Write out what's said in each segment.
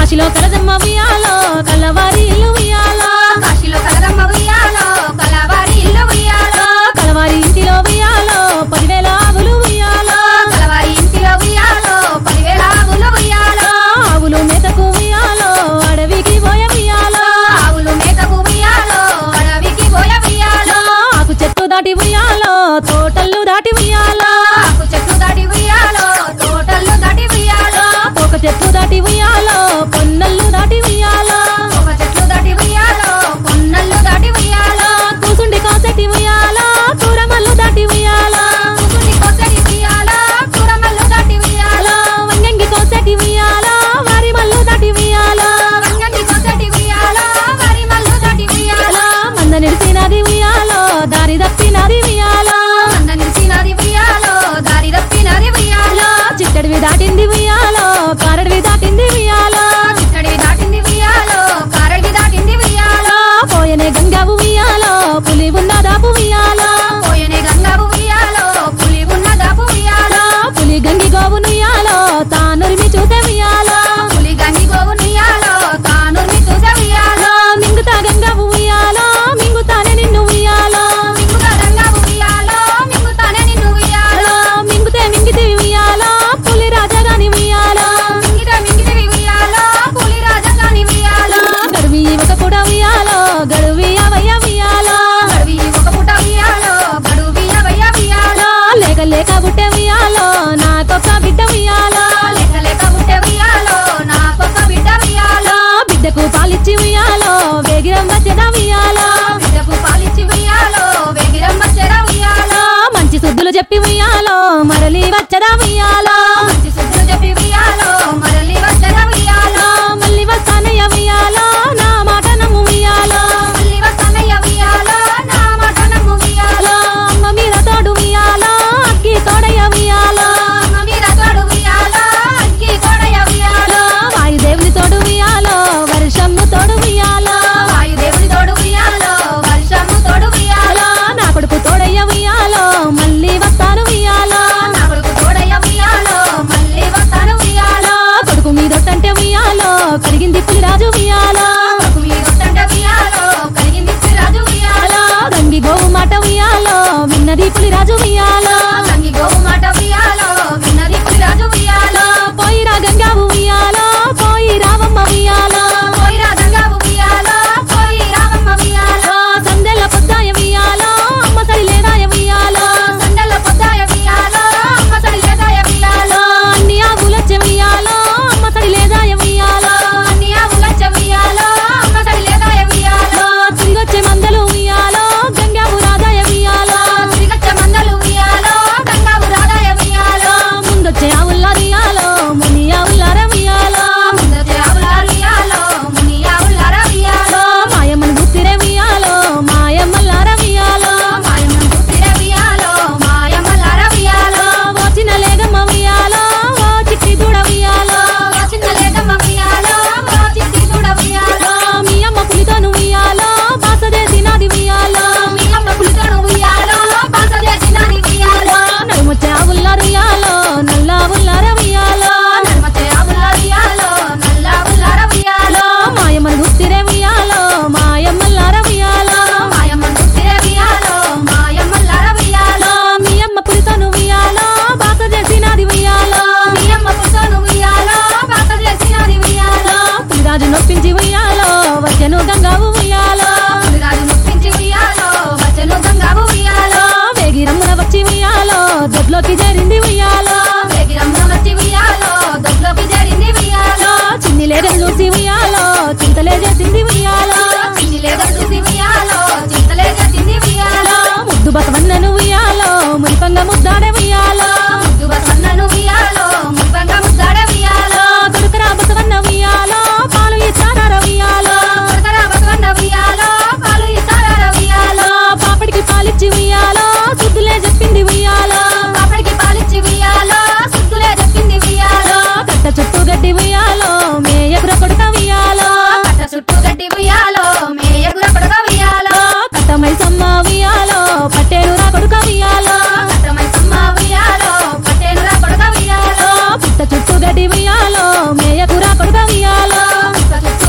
కాశీలో కలదమ్మ ఉయ్యాలో కలవారి ఇల్లు ఉయ్యాలో కాశీలో కలరమ్మ ఉయ్యాలో కలవారి ఇల్లు ఉయ్యాలో కలవారి ఇంటిలో ఉయ్యాలో పదివేల ఆవులు ఉయ్యాలో కలవారి ఇంటిలో ఉయ్యాలో పదివేల ఆవులు ఉయ్యాలో ఆవులు మేతకు ఉయ్యాలో అడవికి పోయ ఉయ్యాలో ఆవులు మేతకు ఉయ్యాలో అడవికి పోయ ఉయ్యాలో ఆకు చెట్టు దాటి ఉయ్యాలో తోటలు దాటి ఉయ్యాలో ఆకు చెట్టు దాటి ఉయ్యాలో తోటలు దాటి ఉయ్యాలో ఒక చెట్టు దాటి ఉయ్యాలో పొన్నల్లు దాటి ఉయ్యాలో ఒక చెట్లు దాటి ఉయ్యాలో కొన్నళ్ళు దాటి ఉయ్యాలో కూసుండి కాసటి ఉయ్యాలో కూరమల్లు దాటి ఉయ్యాలో కుసుని కొసడి ఉయ్యాలో కూరమల్లు దాటి ఉయ్యాలో వంగంగి కోసటి ఉయ్యాలో వారి మల్లు దాటి ఉయ్యాలో వంగంగి కొసడి ఉయ్యాలో వరి మల్లు దాటి ఉయ్యాలో మంద నిలిచినది ఉయ్యాలో దారి తప్పినది ఉయ్యాలో మంద నిలిచినది ఉయ్యాలో దారి తప్పినది ఉయ్యాలో చిట్టడివి దాటింది ఉయ్యాలో కారడివి దాటింది ఉయ్యాలో చిత్తడివి దాటింది ఉయ్యాలో కారడివి దాటింది ఉయ్యాలో పోయనే గంగావు ఉయ్యాలో పులి ఉన్న దాపు ఉయ్యాలో పోయనే గంగావు ఉయ్యాలో పులి ఉన్న దాపు ఉయ్యాలో పులి గంగి గోవును ఉయ్యాలో తానురిమి చూసే ఉయ్యాలో పులి గంగి గోవు నుయ్యాలో తానుర్ని చూసే ఉయ్యాలో మింగుతా గంగావు ఉయ్యాలో మింగుతానే నిన్ను ఉయ్యాలో మింగుగా గంగావు ఉయ్యాలో మింగుతానే నిన్ను ఉయ్యాలో మింగుతే మింగితే ఉయ్యాలో పులి రాజగాని ఉయ్యాలో మింగితే మింగితివి ఉయ్యాలో పులి రాజగాని ఉయ్యాలో గడువి ఒక కూడా ఉయ్యాలో గడువి అవయ్య ఉయ్యాలో గడువి ఒక పుట ఉయ్యాలో గడువి అవయ్య ఉయ్యాలో లేక లేక బుట్టె ఉయ్యాలో నాకొక బిడ్డ ఉయ్యాలో లెక్క లెక్క పుట్టే ఉయ్యాలో నాకొక బిడ్డ ఉయ్యాలో బిడ్డకు పాలిచ్చి ఉయ్యాలో వేగిరం వచ్చేద ఉయ్యాలో బిడ్డకు పాలిచ్చి ఉయ్యాలో వెగిరమ్మ చెర ఉయ్యాలో మంచి శుద్ధులు చెప్పి ఉయ్యాలో మరలి వచ్చదా ఉయ్యాలో మంచి శుద్ధులు చెప్పి ఉయ్యాలో మరలి వచ్చర ఉయ్యాలో మళ్ళీ వస్తానయ్య ఉయ్యాలో నా మాట నమ్ము ఉయ్యాలో మళ్ళీ వస్తానయ్య ఉయ్యాలో నా మాట నమ్ము ఉయ్యాలో అమ్మ మీద తోడు ఉయ్యాలో అక్కి తోడయ్య ఉయ్యాలో అమ్మ మీద తోడు ఉయ్యాలో అగ్గి గోడయ ఉయ్యాలో వాయుదేవుని తోడు ఉయ్యాలో వర్షము తోడు ఉయ్యాలో వాయుదేవుని తోడు ఉయ్యాలో వర్షము తోడు ఉయ్యాలో నా కొడుకు తోడయ్య ఉయ్యాలో మళ్ళీ వస్తాను ఉయ్యాలో నా కొడుకు తోడయ్య ఉయ్యాలో మళ్ళీ వస్తాను ఉయ్యాలో కొడుకు మీదొట్టంటే ఉయ్యాలో కరిగింది పులిరాజు ఉయ్యాలో కొడుకు మీదొట్టంటే ఉయ్యాలో కలిగింది రాజు ఉయ్యాలో గంగి గోవు మాట ఉయ్యాలో విన్నది పులిరాజు ఉయ్యాలో గంగి గోవు మాట ఉయ్యాలో విన్నది రాజు ఉయ్యాలో పోయిరా గంగావు ఉయ్యాలో పోయి రావమ్మ ఉయ్యాలో పోయిరా గంగావు ఉయ్యాలో పోయి రామమ్మ ఉయ్యాలో సందెల్ల పొద్దాయ ఉయ్యాలో అమ్మ సరి లేదాయ ఉయ్యాలో సందెల్ల పొద్దాయ ఉయ్యాలో అమ్మ సడి లేదాయ ఉయ్యాలో అన్ని ఆవులొచ్చే ఉయ్యాలో అమ్మ సరి లేదాయ ఉయ్యాలో అన్ని ఆవులచ్చ ఉయ్యాలో అమ్మ సడి లేదాయ ఉయ్యాలో తిరిగొచ్చే మందలు ఉయ్యాలో గంగావు రాదాయ ఉయ్యాలో తిరిగచ్చ మందలు ఉయ్యాలో గంగావు రాదాయ ఉయ్యాలో ముందొచ్చే ఆవుల్లా ఉయ్యాలో ముని ఆవుల్లార ఉయ్యాలో ముందొచ్చే ఆవులారు ఉయ్యాలో ముని ఆవులార ఉయ్యాలో మాయమ్మను గుర్తిరే ఉయ్యాలో మాయమ్మల్లార ఉయ్యాలో మాయమ్మను గుర్తిరే ఉయ్యాలో మాయమ్మలార ఉయ్యాలో వచ్చిన లేగమ్మ ఉయ్యాలో ఓ చిట్టి దూడ ఉయ్యాలో చిన్న లేదమ్మ ఉయ్యాలో ఓ చిట్టి చూడ ఉయ్యాలో మీ అమ్మ పులితోను ఉయ్యాలో బాస చేసినది ఉయ్యాలో మీ అమ్మ పులితోడు ఉయ్యాలో బాస చేసినది ఉయ్యాలో నడుమొచ్చే ఆవుల్లార ఉయ్యాలో నల్ల ఆవుల్లార ఉయ్యాలో నడుమచ్చే ఆవులారు ఉయ్యాలో నల్ల ఆవులార ఉయ్యాలో మాయమ్మను గుర్తిరే ఉయ్యాలో మాయమ్మల్లార ఉయ్యాలో మాయమ్మను గుర్తిరే ఉయ్యాలో మాయమ్మలార ఉయ్యాలో మీ అమ్మ పులితోను ఉయ్యాలో బాస చేసినది ఉయ్యాలో మీ అమ్మ పులితోడు ఉయ్యాలో బాస చేసినది ఉయ్యాలో పులిరాజు నొప్పించి ఉయ్యాలో వచ్చెను గంగావు ఉయ్యాలో పులిరాజు నొప్పించి ఉయ్యాలో వచ్చను గంగావు ఉయ్యాలో వేగిరమ్మున వచ్చి ఉయ్యాలో దొడ్లోకి చేరింది ఉయ్యాలో వేగిరమ్మ వచ్చి ఉయ్యాలో దొడ్లోకి చేరింది ఉయ్యాలో చిన్ని లేదని చూసి ఉయ్యాలో చింతలే చేసింది ఉయ్యాలో చిన్ని లేదా చూసి ఉయ్యాలో చింతలే చేసింది ఉయ్యాలో ముద్దు బసవన్నను ఉయ్యాలో మురిపంగా ముద్దాడే ఉయ్యాలో ముద్దు బసన్నను ఉయ్యాలో ముప్పంగా ముద్దాడే ఉయ్యాలో కొడుకరా బసవన్న ఉయ్యాలో పాలు ఇచ్చారా ఉయ్యాలో కొడకరా బసవన్న ఉయ్యాలో పాలు ఇస్తారా ఉయ్యాలో పాపడికి పాలిచ్చి ఉయ్యాలో సుద్దులే చెప్పింది ఉయ్యాలో పాపడికి పాలిచ్చి ఉయ్యాలో సుద్దులే చెప్పింది ఉయ్యాలో కట్ట చుట్టూ గడ్డి ఉయ్యాలో మేయకుర కొడుక ఉయ్యాలో కట్ట చుట్టూ గడ్డి ఉయ్యాలో మేయగుర కొడక ఉయ్యాలో కట్ట మైసమ్మ ఉయ్యాలో పట్టేను రా కొడుక ఉయ్యాలో కట్టమై సమ్మ ఉయ్యాలో పట్టేనురా కొడక ఉయ్యాలో పుట్ట చుట్టూ గడ్డి ఉయ్యాలో మేయకుర కొడుక ఉయ్యాలో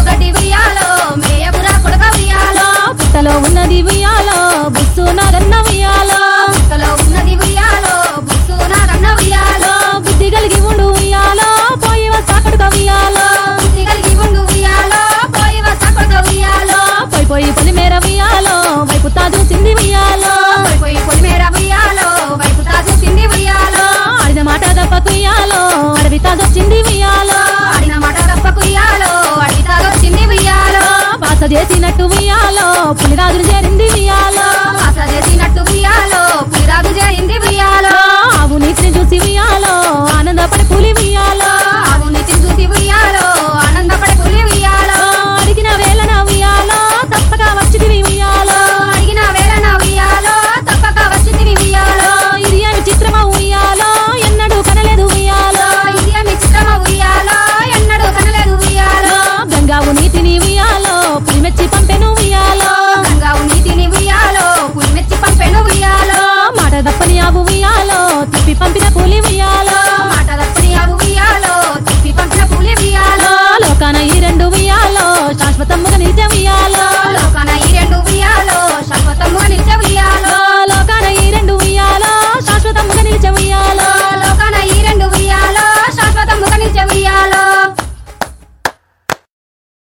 గడ్డి ఉయ్యాలో మేయపురా కొడక ఉయ్యాలో పుట్టలో ఉన్నది ఉయ్యాలో బుస్సు నాగన్న ఉయ్యాలో పుట్టలో ఉన్నది ఉయ్యాలో బుస్సు నాగన్న ఉయ్యాలో బుద్ధి కలిగి ఉండు ఉయ్యాలో పోయి వస్తా కొడుక ఉయ్యాలో బుద్ధి కలిగి ఉండు ఉయ్యాలో పోయి వస్తా కొడక ఉయ్యాలో పోయి పోయి పొలి మేర ఉయ్యాలో వైపు తాదు సింది ఉయ్యాలో పోయి పోయి పొలిమేర ఉయ్యాలో వైపు తాజు సింది ఉయ్యాలో ఆడిన మాట దప్పకు ఉయ్యాలో అడవి తాదొచ్చింది ఉయ్యాలో ఆడిన మాట తప్పకు ఉయ్యాలో అడిగి తాగొచ్చింది ఉయ్యాలో పాస చేసినట్టు ఉయ్యాలో పులిరాజులు చేరింది ఉయ్యాలో ఆశ చేసినట్టు ఉయ్యాలో పులిరాజు చేయింది ఉయ్యాలో ఆవు నీటిని చూసి ఉయ్యాలో ఆనందపడి పులి ఉయ్యాలో ఆవు నీతిని చూసి ఉయ్యాలో ఆనందపడే పులి ఉయ్యాలో అడిగిన వేళన ఉయ్యాలో తప్పక వచ్చింది ఉయ్యాలో అడిగిన వేళ నా ఉయ్యాలో తప్పక వచ్చింది ఉయ్యాలో ఇది అని చిత్రమా ఉయ్యాలో ఎన్నడూ కనలేదు ఉయ్యాలో ఇది మీ చిత్రమ ఉయ్యాలో ఎన్నడూ కనలేదు ఉయ్యాలో గంగావు నీతిని ఉయ్యాలో పులి మెచ్చి పంపెను ఉయ్యాలో గంగావు నీతిని ఉయ్యాలో పులి మెచ్చి పంపెను ఉయ్యాలో మాట తప్పని ఆవు ఉయ్యాలో తిప్పి పంపిన పులి ఉయ్యాలో మాట తప్పని ఆవు ఉయ్యాలో తిప్పి పంపిన పులి ఉయ్యాలో లోకాన ఈ రెండు ఉయ్యాలో శాశ్వతముగా నిలిచే